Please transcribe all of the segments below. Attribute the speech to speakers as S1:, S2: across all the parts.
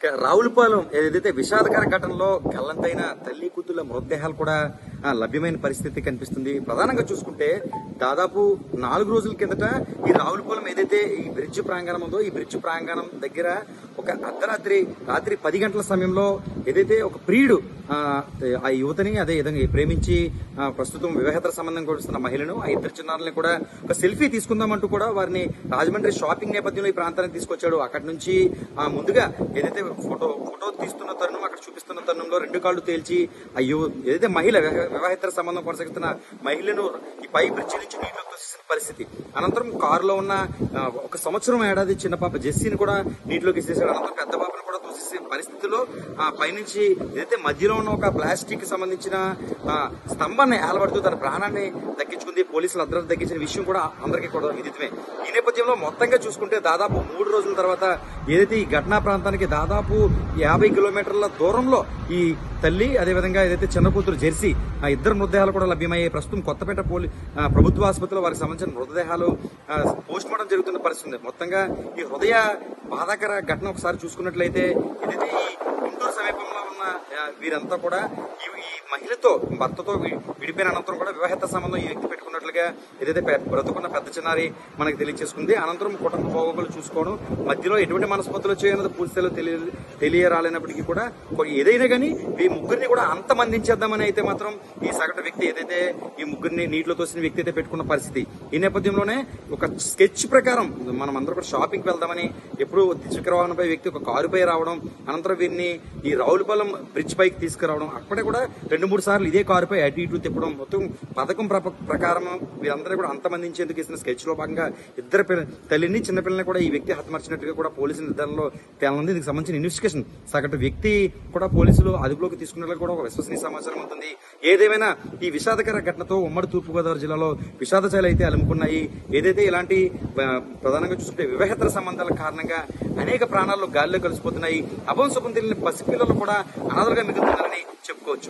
S1: ఇక రావులపాలెం ఏదైతే విషాదకర ఘటనలో గల్లంతైన తల్లి కూతుళ్ళ మృతదేహాలు కూడా ఆ, లభ్యమైన పరిస్థితి కనిపిస్తుంది ప్రధానంగా చూసుకుంటే దాదాపు నాలుగు రోజుల కిందట ఈ రావులపాలెం ఏదైతే ఈ బ్రిడ్జ్ ప్రాంగణం ఉందో ఈ బ్రిడ్జ్ ప్రాంగణం దగ్గర ఒక అర్ధరాత్రి రాత్రి పది గంటల సమయంలో ఏదైతే ఒక ప్రియుడు ఆ, ఆ యువతని అదే విధంగా ప్రేమించి ఆ, ప్రస్తుతం వివాహేతర సంబంధం కొడుస్తున్న మహిళను ఆ ఇద్దరు చిన్నారులని కూడా ఒక సెల్ఫీ తీసుకుందామంటూ కూడా వారిని రాజమండ్రి షాపింగ్ నేపథ్యంలో ఈ ప్రాంతానికి తీసుకొచ్చాడు అక్కడి నుంచి ఆ, ముందుగా ఏదైతే ఫోటో ఫోటో తీస్తున్న తరుణం అక్కడ చూపిస్తున్న తరుణంలో రెండు కాళ్ళు తేల్చి అయ్యో ఏదైతే మహిళ వివా- వివాహేతర సంబంధం కొనసాగిస్తున్న మహిళను ఈ పై బ్రిడ్జి నుంచి నీటిలోకి తోసేసిన పరిస్థితి అనంతరం కారులో ఉన్న ఆ, ఒక సంవత్సరం ఏడాది చిన్న పాప జెస్సీని కూడా నీటిలోకి వేసేసాడు అనంతరం పెద్ద పాపను కూడా తోసేసే పరిస్థితిలో ఆ పైనుంచి ఏదైతే మధ్యలో ఉన్న ఒక ప్లాస్టిక్ సంబంధించిన ఆ, స్తంభాన్ని ఏలబడుతూ తన ప్రాణాన్ని దక్కించుకుంది పోలీసులు అద్దరు దక్కించిన విషయం కూడా అందరికీ కూడా విదితమే ఈ నేపథ్యంలో మొత్తంగా చూసుకుంటే దాదాపు మూడు రోజుల తర్వాత ఏదైతే ఈ ఘటనా ప్రాంతానికి దాదాపు యాభై కిలోమీటర్ల దూరంలో ఈ తల్లి అదేవిధంగా ఏదైతే చిన్న కూతురు జెర్సీ ఆ ఇద్దరు మృతదేహాలు కూడా లభ్యమయ్యాయి ప్రస్తుతం కొత్తపేట పోలీ ఆ, ప్రభుత్వ ఆసుపత్రిలో వారికి సంబంధించిన మృతదేహాలు పోస్ట్ మార్టం జరుగుతున్న పరిస్థితి ఉంది మొత్తంగా ఈ హృదయ బాధాకర ఘటన ఒకసారి చూసుకున్నట్లయితే ఏదైతే ఈ గుంటూరు సమీపంలో ఉన్న ఆ, వీరంతా కూడా ఈ ఈ మహిళతో భర్తతో వి- విడిపోయిన అనంతరం కూడా వివాహిత సంబంధం ఈ వ్యక్తి పెట్టుకున్నట్లుగా ఏదైతే పె- బ్రతుకున్న పెద్ద చిన్నారి మనకి తెలియజేసుకుంది అనంతరం కుటుంబ పోగొలు చూసుకోవడం మధ్యలో ఎటువంటి మనస్పతులు వచ్చాయన్నది పూర్తిలో తెలియ తెలియరాలేనప్పటికీ కూడా కొ- ఏదైనా కానీ ఈ ముగ్గురిని కూడా అంతమందించేద్దామని అయితే మాత్రం ఈ సగటు వ్యక్తి ఏదైతే ఈ ముగ్గురిని నీటిలో తోసిన వ్యక్తి అయితే పెట్టుకున్న పరిస్థితి ఈ నేపథ్యంలోనే ఒక స్కెచ్ ప్రకారం మనం అందరూ కూడా షాపింగ్ వెళ్దామని ఎప్పుడు ద్విచక్ర వాహనంపై వ్యక్తి ఒక కారుపై రావడం అనంతరం వీరిని ఈ రావులపాలెం బ్రిడ్జ్ పైకి తీసుకురావడం అక్కడే కూడా రెండు మూడు సార్లు ఇదే కారుపై అటు ఇటు తిప్పడం మొత్తం పథకం ప్ర- ప్రకారం వీరందరూ కూడా అంతమందించేందుకు ఇస్తున్న స్కెచ్ లో భాగంగా ఇద్దరు పిల్ల- తల్లిని చిన్నపిల్లని కూడా ఈ వ్యక్తి హతమార్చినట్టుగా కూడా పోలీసుల నిర్ధారణలో తేలంది దీనికి సంబంధించిన ఇన్వెస్టిగేషన్ సగటు వ్యక్తి కూడా పోలీసులు అదుపులోకి తీసుకున్నట్లు కూడా ఒక విశ్వసనీయ సమాచారం ఉంటుంది ఏదేమైనా ఈ విషాదకర ఘటనతో ఉమ్మడి తూర్పుగోదావరి జిల్లాలో విషాదశాలు అయితే అలుముకున్నాయి ఏదైతే ఇలాంటి ఆ, ప్రధానంగా చూసుకుంటే వివాహేతర సంబంధాల కారణంగా అనేక ప్రాణాల్లో గాల్లో కలిసిపోతున్నాయి అభంశుభం తెలియని పసిపిల్లలు కూడా అనాథలుగా మిగులుతున్నారని చెప్పుకోవచ్చు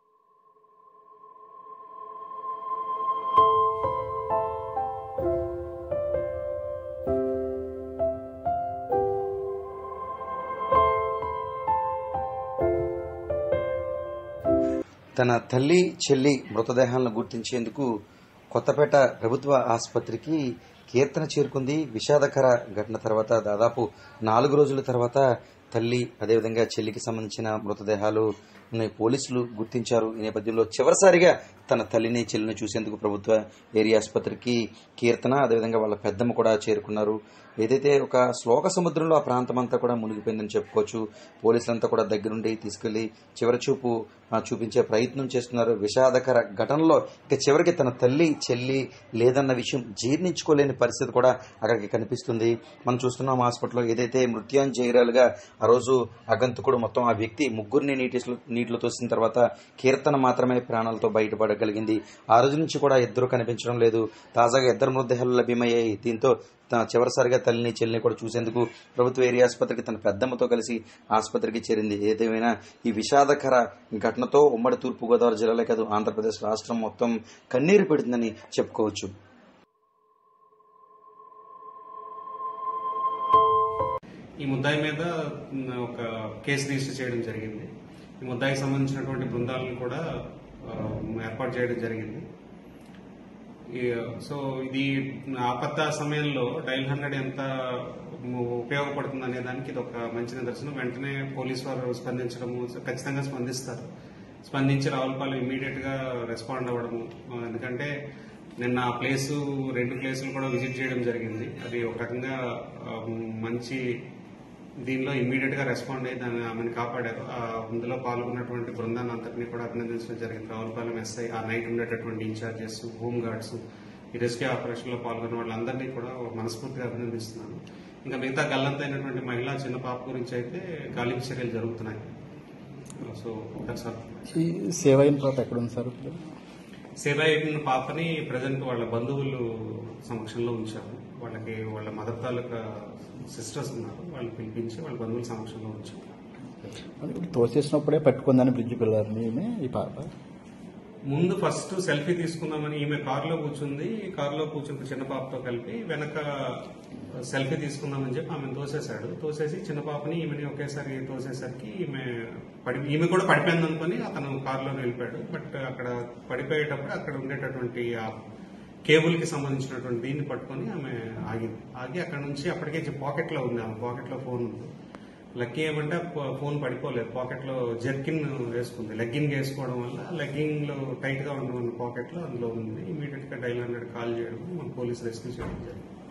S1: తన తల్లి చెల్లి మృతదేహాలను గుర్తించేందుకు కొత్తపేట ప్రభుత్వ ఆసుపత్రికి కీర్తన చేరుకుంది విషాదకర ఘటన తర్వాత దాదాపు నాలుగు రోజుల తర్వాత తల్లి అదేవిధంగా చెల్లికి సంబంధించిన మృతదేహాలు ని పోలీసులు గుర్తించారు ఈ నేపథ్యంలో చివరిసారిగా తన తల్లిని చెల్లిని చూసేందుకు ప్రభుత్వ ఏరియా ఆసుపత్రికి కీర్తన అదేవిధంగా వాళ్ళ పెద్దమ్మ కూడా చేరుకున్నారు ఏదైతే ఒక శ్లోక సముద్రంలో ఆ ప్రాంతం అంతా కూడా మునిగిపోయిందని చెప్పుకోవచ్చు పోలీసులంతా కూడా దగ్గరుండి తీసుకెళ్లి చివరి చూపు ఆ, చూపించే ప్రయత్నం చేస్తున్నారు విషాదకర ఘటనలో ఇక చివరికి తన తల్లి చెల్లి లేదన్న విషయం జీర్ణించుకోలేని పరిస్థితి కూడా అక్కడికి కనిపిస్తుంది మనం చూస్తున్నాం హాస్పిటల్లో ఏదైతే మృత్యాంజయురాలుగా ఆ రోజు అగంతకుడు మొత్తం ఆ వ్యక్తి ముగ్గురిని నీటి నీటిలో తోసిన తర్వాత కీర్తన మాత్రమే ప్రాణాలతో బయటపడగలిగింది ఆ రోజు నుంచి కూడా ఇద్దరు కనిపించడం లేదు తాజాగా ఇద్దరు మృతదేహాలు లభ్యమయ్యాయి దీంతో తన చివరిసారిగా తల్లిని చెల్లిని కూడా చూసేందుకు ప్రభుత్వ ఏరియా ఆసుపత్రికి తన పెద్దమ్మతో కలిసి ఆసుపత్రికి చేరింది ఏదేమైనా ఈ విషాదకర ఘటనతో ఉమ్మడి తూర్పుగోదావరి జిల్లాలే కాదు ఆంధ్రప్రదేశ్ రాష్ట్రం మొత్తం కన్నీరు పెడుతుందని చెప్పుకోవచ్చు
S2: ఈ ముద్దాయి మీద మ్, ఒక కేసు రిజిస్టర్ చేయడం జరిగింది ఈ ముద్దాయికి సంబంధించినటువంటి బృందాలను కూడా ఆ, ఏర్పాటు చేయడం జరిగింది ఈ, సో ఇది ఆపత్త సమయంలో డైల్ హండ్రెడ్ ఎంత ఉపయోగపడుతుంది అనే దానికి ఇది ఒక మంచి నిదర్శనం వెంటనే పోలీసు వారు స్పందించడము ఖచ్చితంగా స్పందిస్తారు స్పందించి రావులపాలెం ఇమీడియట్ గా రెస్పాండ్ అవ్వడము ఆ, ఎందుకంటే నిన్న ఆ ప్లేస్ రెండు ప్లేసులు కూడా విజిట్ చేయడం జరిగింది అది ఒక రకంగా ఆ, మంచి దీనిలో ఇమ్మీడియట్ గా రెస్పాండ్ అయ్యి దాన్ని ఆమెను కాపాడారు ఆ అందులో పాల్గొన్నటువంటి బృందాన్ని అంతటినీ కూడా అభినందించడం జరిగింది రావులపాలెం ఎస్ఐ ఆ నైట్ ఉండేటటువంటి ఇన్ఛార్జెస్ హోమ్ గార్డ్స్ ఈ రెస్క్యూ ఆపరేషన్ లో పాల్గొన్న వాళ్ళందరినీ కూడా మనస్ఫూర్తిగా అభినందిస్తున్నాను ఇంకా మిగతా గల్లంతైనటువంటి మహిళా చిన్న పాప గురించి అయితే గాలింపు చర్యలు జరుగుతున్నాయి సో దట్స్ ఆల్
S3: ఈ సేవ అయిన తర్వాత ఎక్కడ ఉంది సార్ ఇప్పుడు
S2: సేవ అయిన పాపని ప్రజెంట్ వాళ్ళ బంధువులు సమక్షంలో ఉంచాము వాళ్ళకి వాళ్ళ మదర్ తాలూకా సిస్టర్స్ ఉన్నారు వాళ్ళని పిలిపించి వాళ్ళ బంధువుల సమక్షంలో ఉంచాము
S3: అది ఇప్పుడు తోసేసినప్పుడే పట్టుకుందని బ్రిడ్జ్ పిల్లర్ని ఈ పాప
S2: ముందు ఫస్ట్ సెల్ఫీ తీసుకుందామని ఈమె కారులో కూర్చుంది కారులో కూర్చుని చిన్న పాపతో కలిపి వెనక సెల్ఫీ తీసుకుందామని చెప్పి ఆమె తోసేశాడు తోసేసి చిన్న పాపని ఈమెని ఒకేసారి తోసేసరికి ఈమె పడి ఈమె కూడా పడిపోయింది అనుకుని అతను కారులో వెళ్ళిపోయాడు బట్ అక్కడ పడిపోయేటప్పుడు అక్కడ ఉండేటటువంటి ఆ కేబుల్ కి సంబంధించినటువంటి దీన్ని పట్టుకొని ఆమె ఆగింది ఆగి అక్కడ నుంచి అప్పటికే పాకెట్ లో ఉంది ఆమె పాకెట్ లో ఫోన్ ఉంది లక్కీ ఏమంటే ప- ఫోన్ పడిపోలేదు పాకెట్ లో జర్కిన్ వేసుకుంది లెగ్గింగ్ వేసుకోవడం వల్ల లెగ్గింగ్ లో టైట్ గా ఉన్న పాకెట్ లో అందులో ఉంది ఇమీడియట్ గా డైల్ హండ్రెడ్ కాల్ చేయడం మన పోలీస్ రెస్క్యూ చేయడం జరిగింది